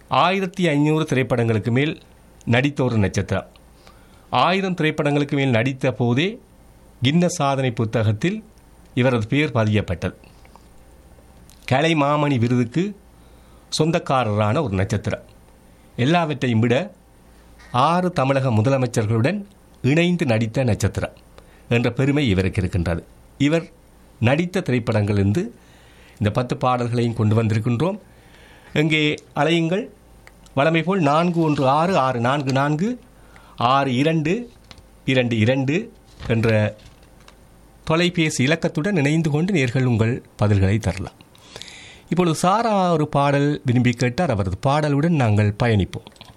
ஆயிரத்தி ஐநூறு திரைப்படங்களுக்கு மேல் நடித்த ஒரு நட்சத்திரம் ஆயிரம் திரைப்படங்களுக்கு மேல் நடித்த போதே கின்ன சாதனை புத்தகத்தில் இவரது பெயர் பதியப்பட்டது கலை மாமணி விருதுக்கு சொந்தக்காரரான ஒரு நட்சத்திரம் எல்லாவற்றையும் விட ஆறு தமிழக முதலமைச்சர்களுடன் இணைந்து நடித்த நட்சத்திரம் என்ற பெருமை இவருக்கு இருக்கின்றது இவர் நடித்த திரைப்படங்களிலிருந்து இந்த பத்து பாடல்களையும் கொண்டு வந்திருக்கின்றோம் இங்கே அலையுங்கள் வழமை போல் நான்கு ஒன்று ஆறு ஆறு நான்கு நான்கு ஆறு இரண்டு இரண்டு இரண்டு என்ற தொலைபேசி இலக்கத்துடன் இணைந்து கொண்டு நேர்கள் உங்கள் பதில்களை தரலாம் இப்பொழுது சாரா ஒரு பாடல் விரும்பி கேட்டார் அவரது பாடலுடன் நாங்கள் பயணிப்போம்